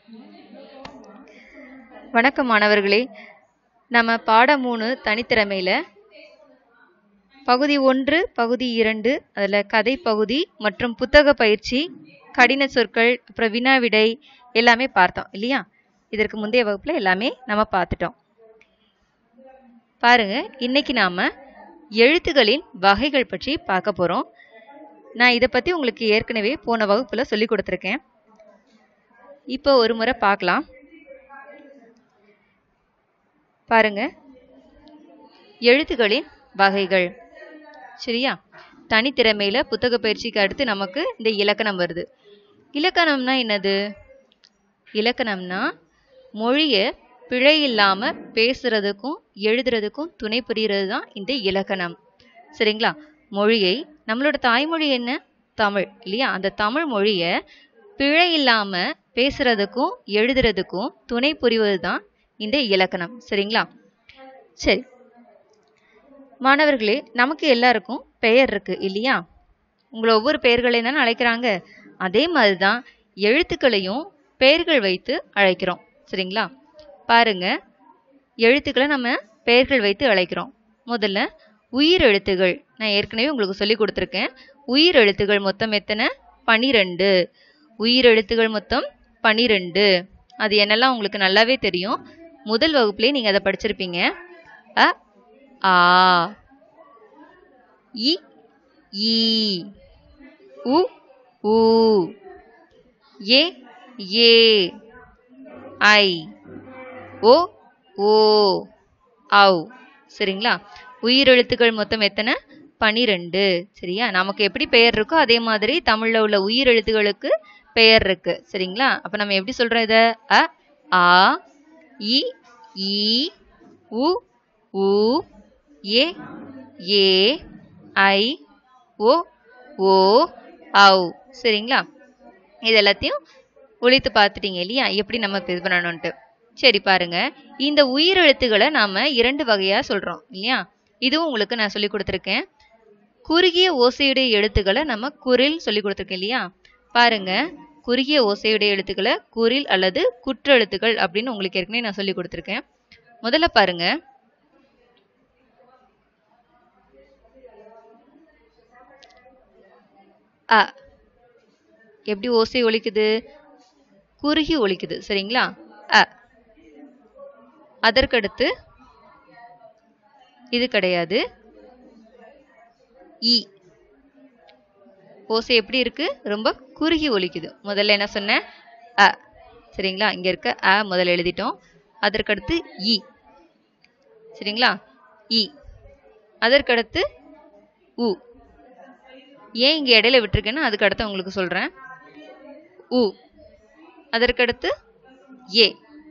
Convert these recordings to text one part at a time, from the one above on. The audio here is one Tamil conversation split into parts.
வணக்கம் மாணவர்களே நம்ம பாடம் மூணு தனித்திறமையில் பகுதி ஒன்று பகுதி இரண்டு அதில் கதை பகுதி மற்றும் புத்தக பயிற்சி கடின சொற்கள் அப்புறம் வினா விடை எல்லாமே பார்த்தோம் இல்லையா இதற்கு முந்தைய வகுப்பில் எல்லாமே நம்ம பார்த்துட்டோம் பாருங்க இன்னைக்கு நாம எழுத்துகளின் வகைகள் பற்றி பார்க்க போகிறோம் நான் இதை பற்றி உங்களுக்கு ஏற்கனவே போன வகுப்பில் சொல்லி கொடுத்துருக்கேன் இப்போ ஒரு முறை பார்க்கலாம் பாருங்க எழுத்துகளின் வகைகள் சரியா தனித்திறமையில புத்தக பயிற்சிக்கு அடுத்து நமக்கு இந்த இலக்கணம் வருது இலக்கணம்னா என்னது இலக்கணம்னா மொழியை பிழை இல்லாம பேசுறதுக்கும் எழுதுறதுக்கும் துணை புரிகிறது தான் இந்த இலக்கணம் சரிங்களா மொழியை நம்மளோட தாய்மொழி என்ன தமிழ் இல்லையா அந்த தமிழ் மொழியை பிழை இல்லாம பேசுறதுக்கும் எழுதுறதுக்கும் துணை புரிவது தான் இந்த இலக்கணம் சரிங்களா சரி மாணவர்களே நமக்கு எல்லாருக்கும் பெயர் இருக்கு இல்லையா உங்களை ஒவ்வொரு பெயர்களையும் தானே அழைக்கிறாங்க அதே மாதிரி தான் எழுத்துக்களையும் பெயர்கள் வைத்து அழைக்கிறோம் சரிங்களா பாருங்க எழுத்துக்களை நம்ம பெயர்கள் வைத்து அழைக்கிறோம் முதல்ல உயிர் எழுத்துகள் நான் ஏற்கனவே உங்களுக்கு சொல்லி கொடுத்துருக்கேன் உயிர் எழுத்துகள் மொத்தம் எத்தனை பனிரெண்டு உயிர் எழுத்துகள் மொத்தம் பனிரெண்டு அது என்னெல்லாம் உங்களுக்கு நல்லாவே தெரியும் முதல் வகுப்புலேயே நீங்கள் அதை படிச்சிருப்பீங்க அ ஆ இ ஈ உ ஊ ஏ ஏ ஐ ஓ ஓ ஔ சரிங்களா உயிரெழுத்துக்கள் மொத்தம் எத்தனை பனிரெண்டு சரியா நமக்கு எப்படி பெயர் இருக்கோ அதே மாதிரி தமிழ்ல உள்ள உயிரெழுத்துகளுக்கு பெயர் இருக்கு சரிங்களா அப்ப நம்ம எப்படி சொல்றோம் இத அ ஆ இ ஈ உ ஊ ஏ ஏ ஐ ஓ ஓ ஔ சரிங்களா இது எல்லாத்தையும் ஒழித்து பார்த்துட்டீங்க இல்லையா எப்படி நம்ம இது பண்ணணும்ட்டு சரி பாருங்க இந்த உயிரெழுத்துக்களை நாம இரண்டு வகையா சொல்றோம் இல்லையா இதுவும் உங்களுக்கு நான் சொல்லி கொடுத்துருக்கேன் குறுகிய ஓசையுடைய எழுத்துக்களை நம்ம குரில் சொல்லி கொடுத்துருக்கேன் இல்லையா பாருங்க குறுகிய ஓசையுடைய எழுத்துக்களை குரில் அல்லது குற்றெழுத்துக்கள் அப்படின்னு உங்களுக்கு ஏற்கனவே நான் சொல்லி கொடுத்துருக்கேன் முதல்ல பாருங்க அ எப்படி ஓசை ஒலிக்குது குறுகி ஒலிக்குது சரிங்களா அ அதற்கடுத்து இது கிடையாது இ ஓசை எப்படி இருக்கு ரொம்ப குறுகி ஒலிக்குது முதல்ல என்ன சொன்னேன் அ சரிங்களா இங்க இருக்க அ முதல்ல எழுதிட்டோம் அதற்கடுத்து இ சரிங்களா இ அதற்கடுத்து உ ஏன் இங்க இடையில விட்டுருக்கேன்னு அதுக்கு அடுத்து உங்களுக்கு சொல்றேன் உ அதற்கடுத்து ஏ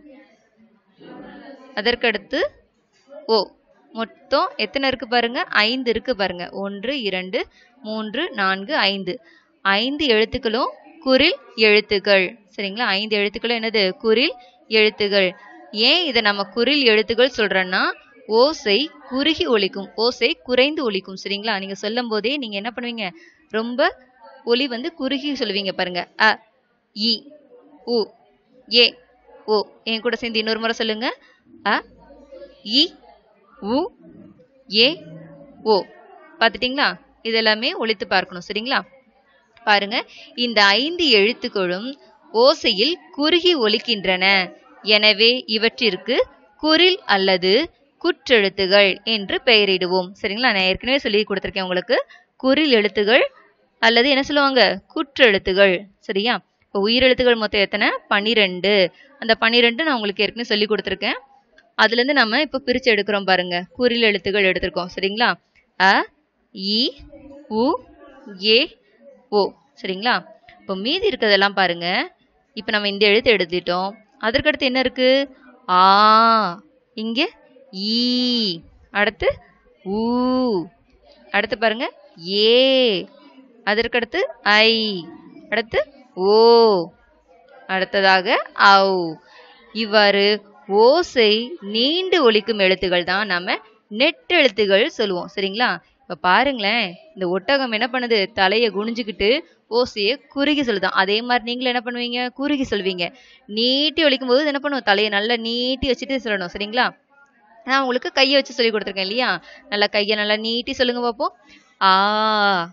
அதற்கடுத்து ஓ மொத்தம் எத்தனை இருக்கு பாருங்க ஐந்து இருக்கு பாருங்க ஒன்று இரண்டு மூன்று நான்கு ஐந்து ஐந்து எழுத்துக்களும் குரில் எழுத்துக்கள் சரிங்களா ஐந்து எழுத்துக்களும் என்னது குரில் எழுத்துகள் ஏன் இதை நம்ம குரில் எழுத்துக்கள் சொல்றோன்னா ஓசை குறுகி ஒலிக்கும் ஓசை குறைந்து ஒலிக்கும் சரிங்களா நீங்க சொல்லும் போதே நீங்க என்ன பண்ணுவீங்க ரொம்ப ஒலி வந்து குறுகி சொல்லுவீங்க பாருங்க அ இ உ ஏ ஓ என் கூட சேர்ந்து இன்னொரு முறை சொல்லுங்க அ இ உ ஏ ஓ பார்த்துட்டிங்களா இதெல்லாமே ஒழித்து பார்க்கணும் சரிங்களா பாருங்க இந்த ஐந்து எழுத்துக்களும் ஓசையில் குறுகி ஒலிக்கின்றன எனவே இவற்றிற்கு குரில் அல்லது குற்றெழுத்துகள் என்று பெயரிடுவோம் சரிங்களா நான் ஏற்கனவே சொல்லி கொடுத்துருக்கேன் உங்களுக்கு குரில் எழுத்துகள் அல்லது என்ன சொல்லுவாங்க குற்றெழுத்துகள் சரியா இப்போ உயிரெழுத்துகள் மொத்தம் எத்தனை பன்னிரெண்டு அந்த பன்னிரெண்டு நான் உங்களுக்கு ஏற்கனவே சொல்லி கொடுத்துருக்கேன் அதுலேருந்து நம்ம இப்போ பிரித்து எடுக்கிறோம் பாருங்க குறில் எழுத்துக்கள் எடுத்திருக்கோம் சரிங்களா அ இ உ ஏ ஓ சரிங்களா இப்போ மீதி இருக்கிறதெல்லாம் பாருங்க இப்போ நம்ம இந்த எழுத்து எடுத்துட்டோம் அதற்கடுத்து என்ன இருக்கு ஆ இங்கே ஈ அடுத்து ஊ அடுத்து பாருங்க ஏ அதற்கடுத்து ஐ அடுத்து ஓ அடுத்ததாக ஔ இவ்வாறு ஓசை நீண்டு ஒலிக்கும் எழுத்துகள் தான் நம்ம நெட்டெழுத்துகள் சொல்லுவோம் சரிங்களா இப்ப பாருங்களேன் இந்த ஒட்டகம் என்ன பண்ணுது தலையை குனிஞ்சுக்கிட்டு ஓசையை குறுகி சொல்லுதான் அதே மாதிரி நீங்களும் என்ன பண்ணுவீங்க குறுகி சொல்வீங்க நீட்டி ஒலிக்கும் போது என்ன பண்ணுவோம் தலையை நல்லா நீட்டி வச்சுட்டு சொல்லணும் சரிங்களா நான் உங்களுக்கு கையை வச்சு சொல்லி கொடுத்துருக்கேன் இல்லையா நல்லா கையை நல்லா நீட்டி சொல்லுங்க பார்ப்போம் ஆ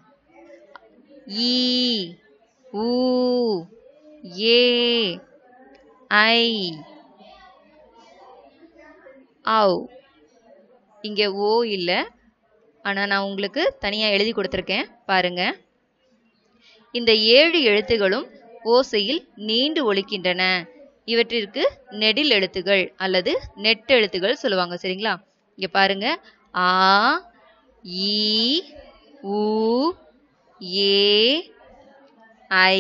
ஈ ஊ ஏ ஐ ஆவ் இங்க ஓ இல்ல ஆனா நான் உங்களுக்கு தனியா எழுதி கொடுத்துருக்கேன் பாருங்க இந்த ஏழு எழுத்துகளும் ஓசையில் நீண்டு ஒலிக்கின்றன இவற்றிற்கு நெடில் எழுத்துகள் அல்லது நெட்டெழுத்துகள் சொல்லுவாங்க சரிங்களா இங்க பாருங்க ஆ ஈ ஊ ஏ ஐ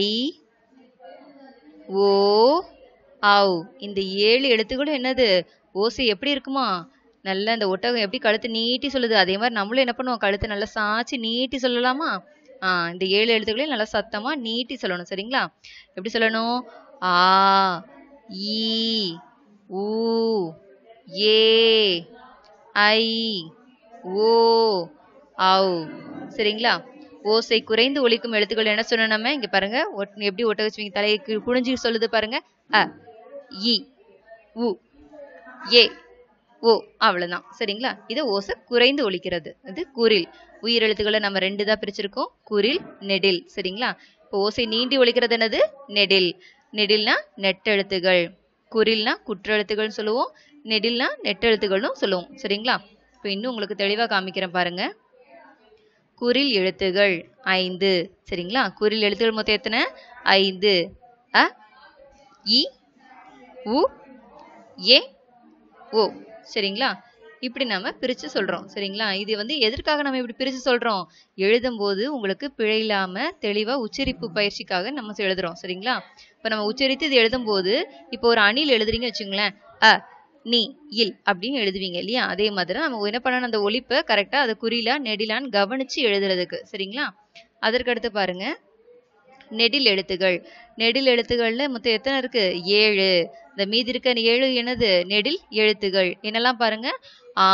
ஓ ஆவ் இந்த ஏழு எழுத்துக்களும் என்னது ஓசை எப்படி இருக்குமா நல்லா இந்த ஒட்டகம் எப்படி கழுத்து நீட்டி சொல்லுது அதே மாதிரி நம்மளும் என்ன பண்ணுவோம் கழுத்தை நல்லா சாய்ச்சி நீட்டி சொல்லலாமா ஆ இந்த ஏழு எழுத்துக்களையும் நல்லா சத்தமா நீட்டி சொல்லணும் சரிங்களா எப்படி சொல்லணும் ஆ ஈ ஊ ஏ ஐ ஓ ஆவ் சரிங்களா ஓசை குறைந்து ஒலிக்கும் எழுத்துக்கள் என்ன சொன்னோம் நம்ம இங்க பாருங்க ஒட்- எப்படி ஒட்ட வச்சுவீங்க தலையை கீழ் குனிஞ்சு சொல்லுது பாருங்க அ இ உ ஏ ஓ அவ்வளவுதான் சரிங்களா இது ஓசை குறைந்து ஒலிக்கிறது இது குரில் உயிரெழுத்துக்களை நம்ம ரெண்டு தான் பிரிச்சிருக்கோம் குரில் நெடில் சரிங்களா இப்போ ஓசை நீண்டி ஒலிக்கிறது என்னது நெடில் நெடில்னா நெட்டெழுத்துகள் குரில்னா குற்றெழுத்துகள்னு சொல்லுவோம் நெடில்னா நெட்டெழுத்துகள்னு சொல்லுவோம் சரிங்களா இப்போ இன்னும் உங்களுக்கு தெளிவா காமிக்கிறேன் பாருங்க குரில் எழுத்துகள் ஐந்து சரிங்களா குரில் எழுத்துகள் மொத்தம் எத்தனை ஐந்து அ இ உ ஏ ஓ சரிங்களா இப்படி நம்ம பிரிச்சு சொல்றோம் சரிங்களா இது வந்து எதற்காக நம்ம இப்படி பிரிச்சு சொல்றோம் எழுதும்போது உங்களுக்கு பிழை இல்லாம தெளிவா உச்சரிப்பு பயிற்சிக்காக நம்ம எழுதுறோம் சரிங்களா இப்ப நம்ம உச்சரித்து இது எழுதும்போது இப்போ ஒரு அணில் எழுதுறீங்க வச்சுங்களேன் அ நீ இல் அப்படின்னு எழுதுவீங்க இல்லையா அதே மாதிரி நம்ம என்ன பண்ணணும் அந்த ஒலிப்பை கரெக்டா அதை குறிலா நெடிலான்னு கவனிச்சு எழுதுறதுக்கு சரிங்களா அதற்கடுத்து பாருங்க நெடில் எழுத்துகள் நெடில் எழுத்துக்கள்ல மொத்தம் எத்தனை இருக்கு ஏழு இந்த மீதி இருக்க ஏழு என்னது நெடில் எழுத்துகள் என்னெல்லாம் பாருங்க ஆ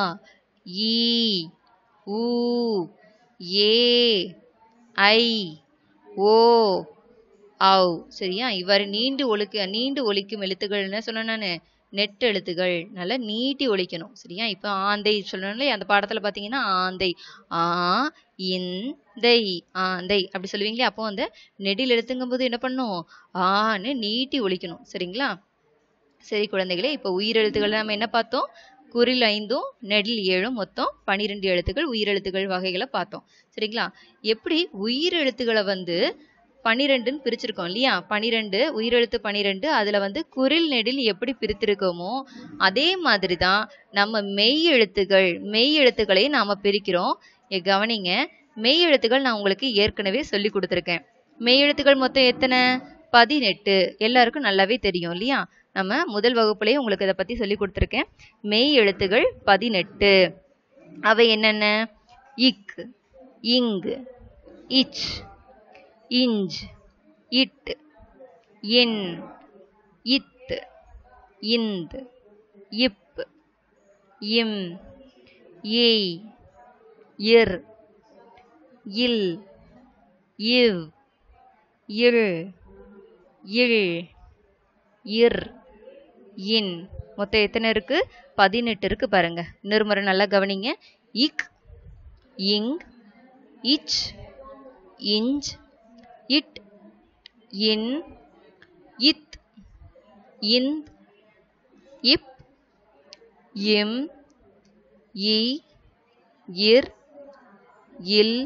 ஈ ஊ ஏ ஐ ஓ ஆவ் சரியா இவ்வாறு நீண்டு ஒலிக்க நீண்டு ஒலிக்கும் எழுத்துக்கள் என்ன சொன்னேன் நானு நெட் எழுத்துகள் நல்லா நீட்டி ஒலிக்கணும் சரியா இப்போ ஆந்தை சொல்லணும்ல அந்த பாடத்துல பாத்தீங்கன்னா ஆந்தை ஆ இந்தை ஆந்தை அப்படி சொல்லுவீங்களே அப்போ அந்த நெடில் எழுத்துங்கும் போது என்ன பண்ணும் ஆன்னு நீட்டி ஒலிக்கணும் சரிங்களா சரி குழந்தைகளே இப்போ உயிரெழுத்துக்கள் நம்ம என்ன பார்த்தோம் குரில் ஐந்தும் நெடில் ஏழும் மொத்தம் பனிரெண்டு எழுத்துக்கள் உயிரெழுத்துக்கள் வகைகளை பார்த்தோம் சரிங்களா எப்படி உயிரெழுத்துக்களை வந்து பனிரெண்டுன்னு பிரிச்சிருக்கோம் இல்லையா பனிரெண்டு உயிரெழுத்து பனிரெண்டு அதுல வந்து குரில் நெடில் எப்படி பிரித்திருக்கோமோ அதே மாதிரி தான் நம்ம மெய் எழுத்துகள் மெய் எழுத்துக்களையும் நாம பிரிக்கிறோம் இங்க கவனிங்க மெய் எழுத்துக்கள் நான் உங்களுக்கு ஏற்கனவே சொல்லி கொடுத்துருக்கேன் மெய் எழுத்துக்கள் மொத்தம் எத்தனை பதினெட்டு எல்லாருக்கும் நல்லாவே தெரியும் இல்லையா நம்ம முதல் வகுப்புலயே உங்களுக்கு இதை பத்தி சொல்லி கொடுத்துருக்கேன் மெய் எழுத்துகள் பதினெட்டு அவை என்னென்ன இக் இங் இச் இஞ்ச் இட் இன் இத் இந்த் இப் இம் ஏய் இர் இல் இவ் இல் இல் இர் இன் மொத்தம் எத்தனை இருக்கு பதினெட்டு இருக்கு பாருங்க இன்னொரு முறை நல்லா கவனிங்க இக் இங் இச் இஞ்ச் இட் இன் இத் இந்த் இப் இம் இ இர் இல்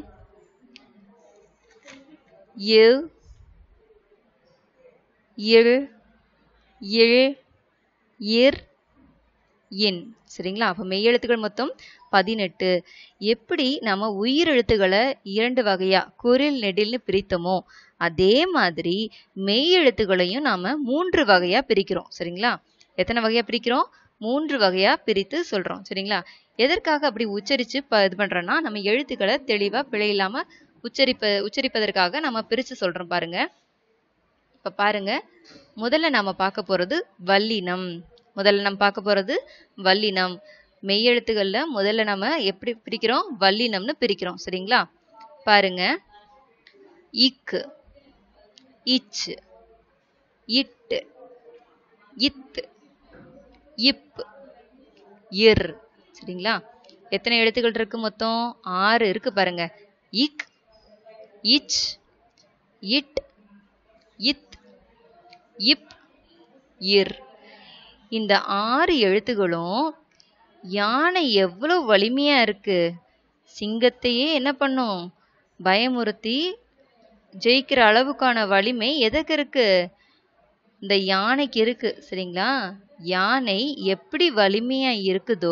இவ் இல் இல் இர் இன் சரிங்களா அப்போ மெய்யெழுத்துக்கள் மொத்தம் பதினெட்டு எப்படி நம்ம உயிரெழுத்துக்களை இரண்டு வகையா குரில் நெடில்னு பிரித்தோமோ அதே மாதிரி மெய்யெழுத்துக்களையும் நாம மூன்று வகையா பிரிக்கிறோம் சரிங்களா எத்தனை வகையா பிரிக்கிறோம் மூன்று வகையா பிரித்து சொல்றோம் சரிங்களா எதற்காக அப்படி உச்சரிச்சு ப- இது பண்றோம்னா நம்ம எழுத்துக்களை தெளிவா பிழை இல்லாம உச்சரிப்ப உச்சரிப்பதற்காக நம்ம பிரிச்சு சொல்றோம் பாருங்க இப்ப பாருங்க முதல்ல நாம பார்க்க போறது வல்லினம் முதல்ல நம்ம பார்க்க போறது வல்லினம் மெய்யெழுத்துக்கள்ல முதல்ல நம்ம எப்படி பிரிக்கிறோம் வல்லினம்னு பிரிக்கிறோம் சரிங்களா பாருங்க இக்கு இச்சு இட்டு இத்து இப் இர் சரிங்களா எத்தனை எழுத்துக்கள் இருக்கு மொத்தம் ஆறு இருக்கு பாருங்க இக் இச் இட் இத் இப் இர் இந்த ஆறு எழுத்துகளும் யானை எவ்வளவு வலிமையா இருக்கு சிங்கத்தையே என்ன பண்ணும் பயமுறுத்தி ஜெயிக்கிற அளவுக்கான வலிமை எதுக்கு இருக்கு இந்த யானைக்கு இருக்கு சரிங்களா யானை எப்படி வலிமையா இருக்குதோ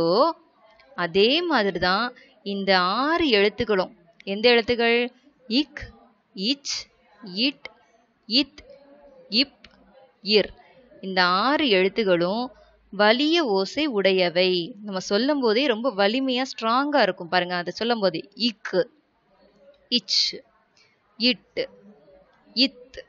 அதே மாதிரி தான் இந்த ஆறு எழுத்துக்களும் எந்த எழுத்துக்கள் இக் இச் இட் இத் இப் இர் இந்த ஆறு எழுத்துகளும் வலிய ஓசை உடையவை நம்ம சொல்லும் போதே ரொம்ப வலிமையா ஸ்ட்ராங்கா இருக்கும் பாருங்க அதை சொல்லும் போதே இக்கு இச் இட் இத்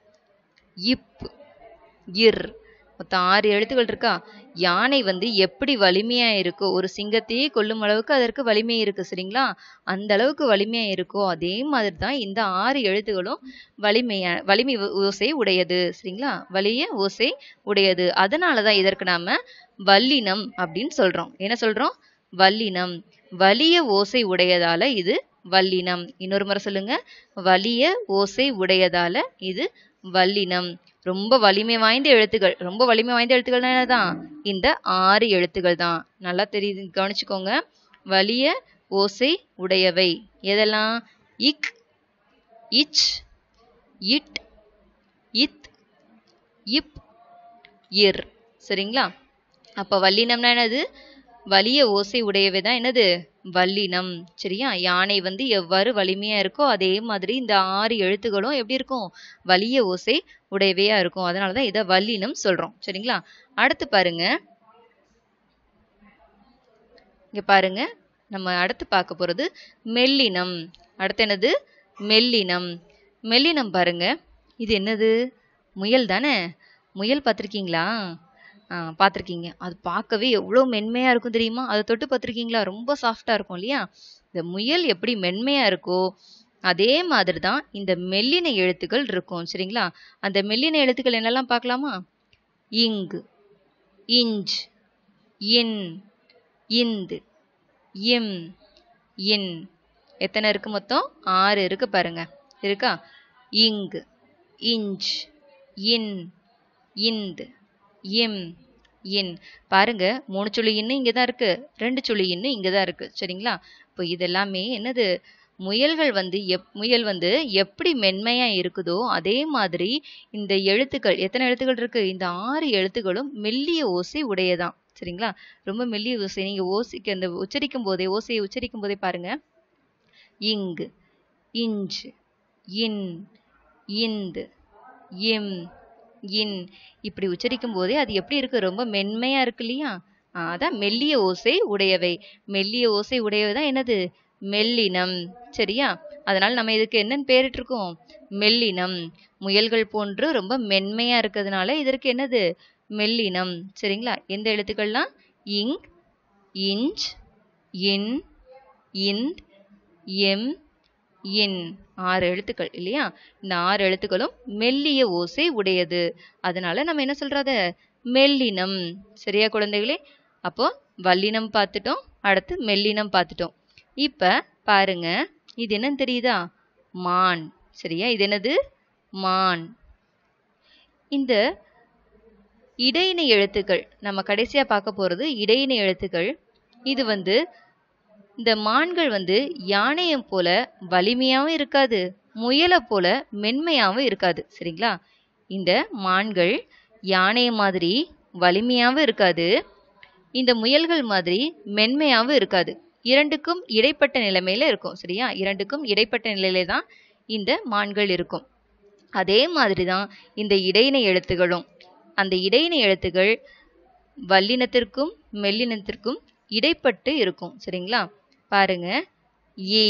இப் இர் மொத்தம் ஆறு எழுத்துக்கள் இருக்கா யானை வந்து எப்படி வலிமையா இருக்கோ ஒரு சிங்கத்தையே கொல்லும் அளவுக்கு அதற்கு வலிமை இருக்கு சரிங்களா அந்த அளவுக்கு வலிமையா இருக்கோ அதே மாதிரி தான் இந்த ஆறு எழுத்துகளும் வலிமையா வலிமை ஓ- ஓசை உடையது சரிங்களா வலிய ஓசை உடையது அதனால தான் இதற்கு நாம வல்லினம் அப்படின்னு சொல்றோம் என்ன சொல்றோம் வல்லினம் வலிய ஓசை உடையதால இது வல்லினம் இன்னொரு முறை சொல்லுங்க வலிய ஓசை உடையதால இது வல்லினம் ரொம்ப வலிமை வாய்ந்த எழுத்துக்கள் ரொம்ப வலிமை வாய்ந்த எழுத்துக்கள்னா என்னதான் இந்த ஆறு எழுத்துக்கள் தான் நல்லா தெரியுது கவனிச்சுக்கோங்க வலிய ஓசை உடையவை எதெல்லாம் இக் இச் இட் இத் இப் இர் சரிங்களா அப்ப வல்லினம்னா என்னது வலிய ஓசை உடையவை தான் என்னது வல்லினம் சரியா யானை வந்து எவ்வாறு வலிமையா இருக்கோ அதே மாதிரி இந்த ஆறு எழுத்துக்களும் எப்படி இருக்கும் வலிய ஓசை உடையவையா இருக்கும் அதனால தான் இதை வல்லினம் சொல்றோம் சரிங்களா அடுத்து பாருங்க இங்க பாருங்க நம்ம அடுத்து பார்க்க போறது மெல்லினம் அடுத்து என்னது மெல்லினம் மெல்லினம் பாருங்க இது என்னது முயல் தானே முயல் பார்த்துருக்கீங்களா ஆ பார்த்துருக்கீங்க அது பார்க்கவே எவ்வளோ மென்மையாக இருக்கும் தெரியுமா அதை தொட்டு பார்த்துருக்கீங்களா ரொம்ப சாஃப்டாக இருக்கும் இல்லையா இந்த முயல் எப்படி மென்மையாக இருக்கோ அதே மாதிரி தான் இந்த மெல்லின எழுத்துக்கள் இருக்கும் சரிங்களா அந்த மெல்லின எழுத்துக்கள் என்னெல்லாம் பார்க்கலாமா இங் இஞ்ச் இன் இந்து இம் இன் எத்தனை இருக்கு மொத்தம் ஆறு இருக்கு பாருங்க இருக்கா இங் இஞ்ச் இன் இந்து இம் இன் பாருங்க மூணு சுழி இன்னு இங்கே தான் இருக்கு ரெண்டு சுழி இன்னு இங்கே தான் இருக்கு சரிங்களா இப்போ இதெல்லாமே என்னது முயல்கள் வந்து எப் முயல் வந்து எப்படி மென்மையா இருக்குதோ அதே மாதிரி இந்த எழுத்துக்கள் எத்தனை எழுத்துக்கள் இருக்கு இந்த ஆறு எழுத்துக்களும் மெல்லிய ஓசை உடையதான் சரிங்களா ரொம்ப மெல்லிய ஓசை நீங்க ஓசைக்கு அந்த உச்சரிக்கும் போதே ஓசையை உச்சரிக்கும் போதே பாருங்க இங் இஞ்ச் இன் இந்து இம் இன் இப்படி உச்சரிக்கும் போதே அது எப்படி இருக்கு ரொம்ப மென்மையா இருக்கு இல்லையா ஆ, அதான் மெல்லிய ஓசை உடையவை மெல்லிய ஓசை உடையவை தான் என்னது மெல்லினம் சரியா அதனால நம்ம இதுக்கு என்னன்னு பேரிட்டிருக்கோம் மெல்லினம் முயல்கள் போன்று ரொம்ப மென்மையா இருக்கிறதுனால இதற்கு என்னது மெல்லினம் சரிங்களா எந்த எழுத்துக்கள்லாம் இங் இஞ்ச் இன் இந்த் எம் இன் ஆறு எழுத்துக்கள் இல்லையா இந்த ஆறு எழுத்துக்களும் மெல்லிய ஓசை உடையது அதனால நம்ம என்ன சொல்றத மெல்லினம் சரியா குழந்தைகளே அப்போ வல்லினம் பார்த்துட்டோம் அடுத்து மெல்லினம் பார்த்துட்டோம் இப்ப பாருங்க இது என்னன்னு தெரியுதா மான் சரியா இது என்னது மான் இந்த இடையினை எழுத்துக்கள் நம்ம கடைசியா பார்க்க போறது இடையினை எழுத்துக்கள் இது வந்து இந்த மான்கள் வந்து யானையை போல வலிமையாவும் இருக்காது முயலை போல மென்மையாவும் இருக்காது சரிங்களா இந்த மான்கள் யானையை மாதிரி வலிமையாவும் இருக்காது இந்த முயல்கள் மாதிரி மென்மையாவும் இருக்காது இரண்டுக்கும் இடைப்பட்ட நிலைமையில இருக்கும் சரியா இரண்டுக்கும் இடைப்பட்ட நிலையில தான் இந்த மான்கள் இருக்கும் அதே மாதிரி தான் இந்த இடையினை எழுத்துகளும் அந்த இடையினை எழுத்துகள் வல்லினத்திற்கும் மெல்லினத்திற்கும் இடைப்பட்டு இருக்கும் சரிங்களா பாருங்க ஈ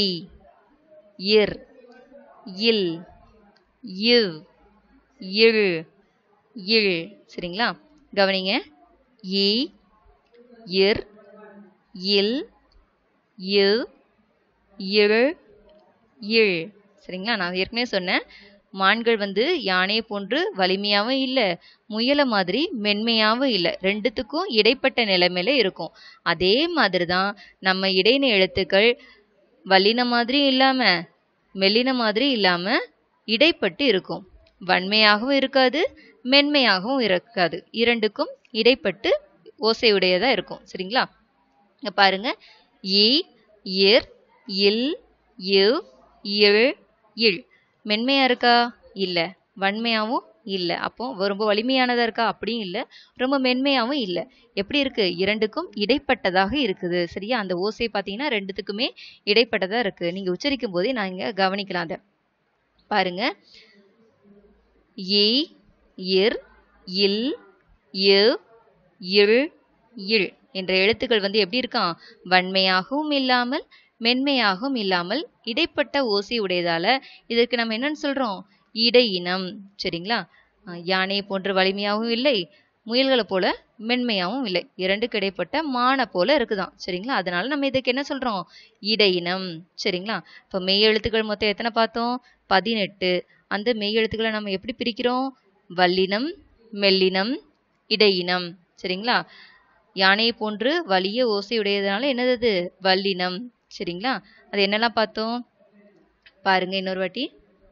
இர் இல் இவ் இழ் இழ் சரிங்களா கவனிங்க ஈ இர் இல் இவ் இழ் இழ் சரிங்களா நான் ஏற்கனவே சொன்னேன் மான்கள் வந்து யானையை போன்று வலிமையாகவும் இல்லை முயலை மாதிரி மென்மையாகவும் இல்லை ரெண்டுத்துக்கும் இடைப்பட்ட நிலைமையில இருக்கும் அதே மாதிரி தான் நம்ம இடையின எழுத்துக்கள் வல்லின மாதிரி இல்லாம மெல்லின மாதிரி இல்லாம இடைப்பட்டு இருக்கும் வன்மையாகவும் இருக்காது மென்மையாகவும் இருக்காது இரண்டுக்கும் இடைப்பட்டு ஓசையுடையதா இருக்கும் சரிங்களா இங்க பாருங்க இ இர் இல் இவ் இழ் இழ் மென்மையா இருக்கா இல்ல வன்மையாவும் இல்ல அப்போ ரொம்ப வலிமையானதா இருக்கா அப்படியும் இல்ல ரொம்ப மென்மையாவும் இல்ல எப்படி இருக்கு இரண்டுக்கும் இடைப்பட்டதாக இருக்குது சரியா அந்த ஓசை பாத்தீங்கன்னா ரெண்டுத்துக்குமே இடைப்பட்டதா இருக்கு நீங்க உச்சரிக்கும் போதே நான் இங்க கவனிக்கலாம் அத பாருங்க இ இர் இல் இவ் இழ் இழ் என்ற எழுத்துக்கள் வந்து எப்படி இருக்கான் வன்மையாகவும் இல்லாமல் மென்மையாகவும் இல்லாமல் இடைப்பட்ட ஓசை உடையதால இதற்கு நம்ம என்னன்னு சொல்றோம் இடையினம் சரிங்களா அஹ் யானை போன்ற வலிமையாகவும் இல்லை முயல்களை போல மென்மையாகவும் இல்லை இரண்டுக்கு இடைப்பட்ட மான போல இருக்குதாம் சரிங்களா அதனால நம்ம இதுக்கு என்ன சொல்றோம் இடையினம் சரிங்களா இப்போ மெய் எழுத்துக்கள் மொத்தம் எத்தனை பார்த்தோம் பதினெட்டு அந்த மெய் எழுத்துக்களை நம்ம எப்படி பிரிக்கிறோம் வல்லினம் மெல்லினம் இடையினம் சரிங்களா யானையை போன்று வலிய ஓசை உடையதுனால என்னது அது வல்லினம் சரிங்களா அது என்னெல்லாம் பார்த்தோம் பாருங்க இன்னொரு வாட்டி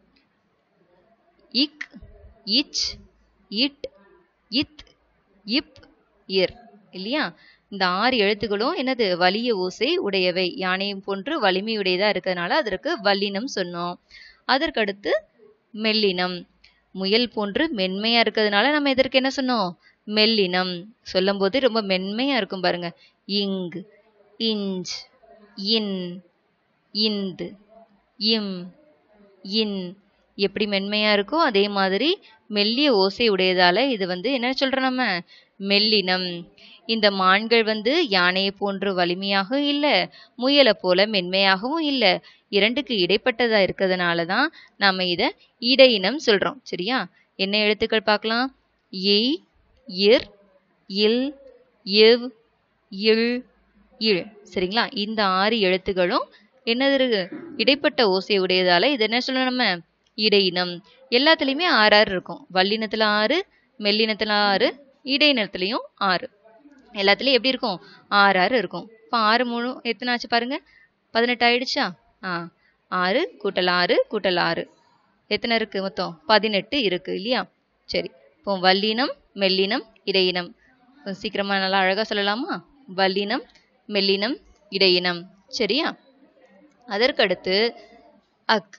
இக் இச் இட் இத் இப் இர் இல்லையா இந்த ஆறு எழுத்துக்களும் என்னது வலிய ஓசை உடையவை யானை போன்று வலிமையுடையதா இருக்கிறதுனால அதற்கு வல்லினம் சொன்னோம் அதற்கடுத்து மெல்லினம் முயல் போன்று மென்மையா இருக்கிறதுனால நம்ம இதற்கு என்ன சொன்னோம் மெல்லினம் சொல்லும்போது ரொம்ப மென்மையா இருக்கும் பாருங்க இங் இஞ்ச் இன் இந்து இம் இன் எப்படி மென்மையா இருக்கோ அதே மாதிரி மெல்லிய ஓசை உடையதால இது வந்து என்ன சொல்றோம் நம்ம மெல்லினம் இந்த மான்கள் வந்து யானையை போன்று வலிமையாக இல்லை முயலை போல மென்மையாகவும் இல்லை இரண்டுக்கு இடைப்பட்டதா இருக்கிறதுனால தான் நாம இத இடையினம் சொல்றோம் சரியா என்ன எழுத்துக்கள் பார்க்கலாம் இ இர் இல் இவ் இழ் இழ் சரிங்களா இந்த ஆறு எழுத்துக்களும் என்னது இருக்கு இடைப்பட்ட ஓசை உடையதால இது என்ன சொல்லணும் நம்ம இடையினம் எல்லாத்துலேயுமே ஆறு ஆறு இருக்கும் வல்லினத்துல ஆறு மெல்லினத்துல ஆறு இடையினத்துலேயும் ஆறு எல்லாத்துலேயும் எப்படி இருக்கும் ஆறு ஆறு இருக்கும் இப்போ ஆறு மூணு எத்தனை ஆச்சு பாருங்க பதினெட்டு ஆயிடுச்சா ஆ ஆறு கூட்டல் ஆறு கூட்டல் ஆறு எத்தனை இருக்கு மொத்தம் பதினெட்டு இருக்கு இல்லையா சரி இப்போ வல்லினம் மெல்லினம் இடையினம் கொஞ்சம் சீக்கிரமா நல்லா அழகா சொல்லலாமா வல்லினம் மெல்லினம் இடையினம் சரியா அதற்கடுத்து அக்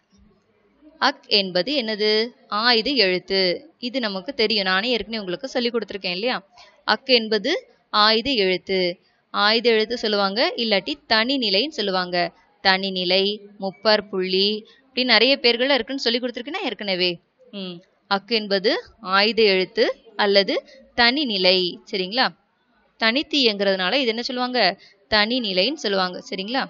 அக் என்பது என்னது ஆயுத எழுத்து இது நமக்கு தெரியும் நானே ஏற்கனவே உங்களுக்கு சொல்லி கொடுத்துருக்கேன் இல்லையா அக் என்பது ஆயுத எழுத்து ஆயுத எழுத்து சொல்லுவாங்க இல்லாட்டி தனி நிலைன்னு சொல்லுவாங்க தனி நிலை முப்பார் புள்ளி இப்படி நிறைய பேர்கள் இருக்குன்னு சொல்லி கொடுத்துருக்கேன்னா ஏற்கனவே ம் அக்கு என்பது ஆயுத எழுத்து அல்லது தனி நிலை சரிங்களா தனித்து இயங்குறதுனால இது என்ன சொல்லுவாங்க தனி நிலைன்னு சொல்லுவாங்க சரிங்களா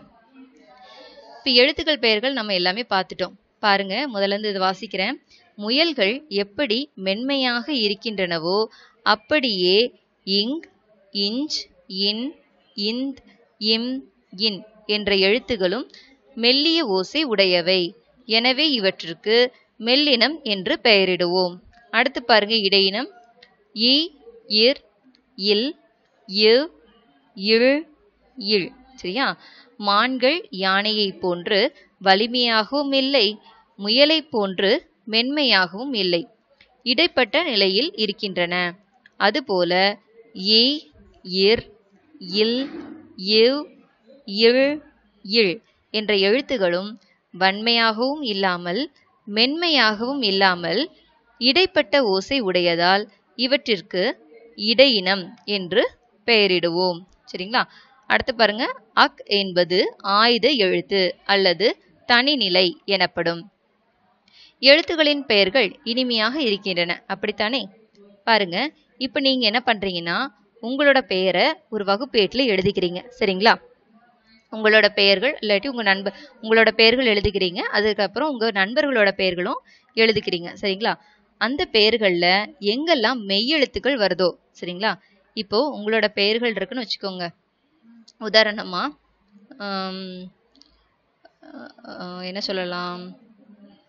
இப்போ எழுத்துக்கள் பெயர்கள் நம்ம எல்லாமே பார்த்துட்டோம் பாருங்க முதல்ல இருந்து இது வாசிக்கிறேன் முயல்கள் எப்படி மென்மையாக இருக்கின்றனவோ அப்படியே இங் இஞ்ச் இன் இந்த் இம் இன் என்ற எழுத்துகளும் மெல்லிய ஓசை உடையவை எனவே இவற்றிற்கு மெல்லினம் என்று பெயரிடுவோம் அடுத்து பாருங்க இடையினம் இ இர் இல் இவ் இழ் இழ் சரியா மான்கள் யானையைப் போன்று வலிமையாகவும் இல்லை முயலைப் போன்று மென்மையாகவும் இல்லை இடைப்பட்ட நிலையில் இருக்கின்றன அதுபோல இ இர் இல் இவ் இழ் இழ் என்ற எழுத்துகளும் வன்மையாகவும் இல்லாமல் மென்மையாகவும் இல்லாமல் இடைப்பட்ட ஓசை உடையதால் இவற்றிற்கு இடையினம் என்று பெயரிடுவோம் சரிங்களா அடுத்து பாருங்க அக் என்பது ஆயுத எழுத்து அல்லது தனிநிலை எனப்படும் எழுத்துகளின் பெயர்கள் இனிமையாக இருக்கின்றன அப்படித்தானே பாருங்க இப்போ நீங்க என்ன பண்றீங்கன்னா உங்களோட பெயரை ஒரு வகுப்பேட்டுல எழுதிக்கிறீங்க சரிங்களா உங்களோட பெயர்கள் இல்லாட்டி உங்க நண்பர் உங்களோட பெயர்கள் எழுதிக்கிறீங்க அதுக்கப்புறம் உங்க நண்பர்களோட பெயர்களும் எழுதிக்கிறீங்க சரிங்களா அந்த பெயர்கள்ல எங்கெல்லாம் மெய்யெழுத்துக்கள் வருதோ சரிங்களா இப்போ உங்களோட பெயர்கள் இருக்குன்னு வச்சுக்கோங்க உதாரணமா ஆம், அஹ் என்ன சொல்லலாம்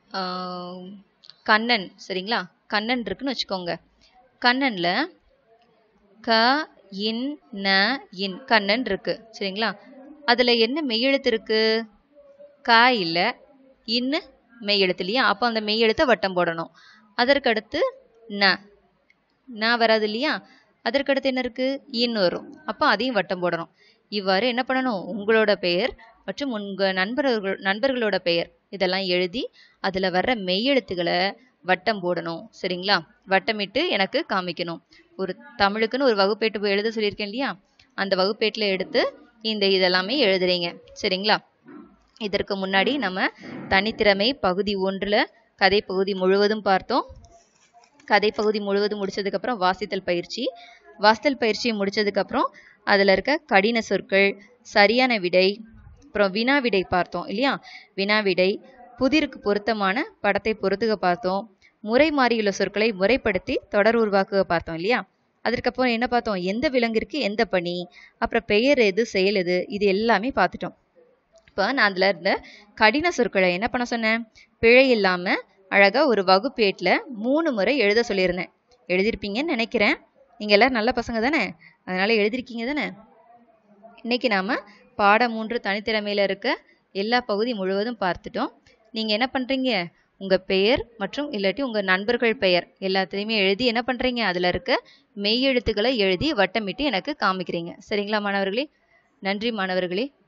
ஆஹ், கண்ணன் சரிங்களா கண்ணன் இருக்குன்னு வச்சுக்கோங்க கண்ணனில் க இன் ந இன் கண்ணன் இருக்கு சரிங்களா அதில் என்ன மெய்யெழுத்து இருக்கு க இல்லை இன்னு மெய்யெழுத்து இல்லையா அப்போ அந்த மெய்யெழுத்தை வட்டம் போடணும் அதற்கடுத்து ந ந வராது இல்லையா அதற்கடுத்து என்ன இருக்கு இன் வரும் அப்போ அதையும் வட்டம் போடணும் இவ்வாறு என்ன பண்ணணும் உங்களோட பெயர் மற்றும் உங்கள் நண்பர்கள் நண்பர்களோட பெயர் இதெல்லாம் எழுதி அதில் வர்ற மெய்யெழுத்துக்களை வட்டம் போடணும் சரிங்களா வட்டமிட்டு எனக்கு காமிக்கணும் ஒரு தமிழுக்குன்னு ஒரு வகுப்பேட்டு போய் எழுத சொல்லியிருக்கேன் இல்லையா அந்த வகுப்பேட்டில் எடுத்து இந்த இதெல்லாமே எழுதுறீங்க சரிங்களா இதற்கு முன்னாடி நம்ம தனித்திறமை பகுதி ஒன்றில் கதை பகுதி முழுவதும் பார்த்தோம் கதை பகுதி முழுவதும் முடிச்சதுக்கப்புறம் வாசித்தல் பயிற்சி வாசித்தல் பயிற்சியை முடிச்சதுக்கப்புறம் அதில் இருக்க கடின சொற்கள் சரியான விடை அப்புறம் வினா விடை பார்த்தோம் இல்லையா வினா விடை புதிருக்கு பொருத்தமான படத்தை பொருத்துக பார்த்தோம் முறை மாறியுள்ள சொற்களை முறைப்படுத்தி தொடர் உருவாக்குக பார்த்தோம் இல்லையா அதற்கப்புறம் என்ன பார்த்தோம் எந்த விலங்கிற்கு எந்த பணி அப்புறம் பெயர் எது செயல் எது இது எல்லாமே பார்த்துட்டோம் இப்போ நான் அதில் இருந்த கடின சொற்களை என்ன பண்ண சொன்னேன் பிழை இல்லாமல் அழகாக ஒரு வகுப்பேட்டில் மூணு முறை எழுத சொல்லியிருந்தேன் எழுதியிருப்பீங்கன்னு நினைக்கிறேன் நீங்கள் எல்லோரும் நல்ல பசங்க தானே அதனால் எழுதிருக்கீங்க தானே இன்னைக்கு நாம் பாடம் மூன்று தனித்திறமையில் இருக்க எல்லா பகுதி முழுவதும் பார்த்துட்டோம் நீங்கள் என்ன பண்ணுறீங்க உங்கள் பெயர் மற்றும் இல்லாட்டி உங்கள் நண்பர்கள் பெயர் எல்லாத்தையுமே எழுதி என்ன பண்ணுறீங்க அதில் இருக்க மெய் எழுத்துக்களை எழுதி வட்டமிட்டு எனக்கு காமிக்கிறீங்க சரிங்களா மாணவர்களே நன்றி மாணவர்களே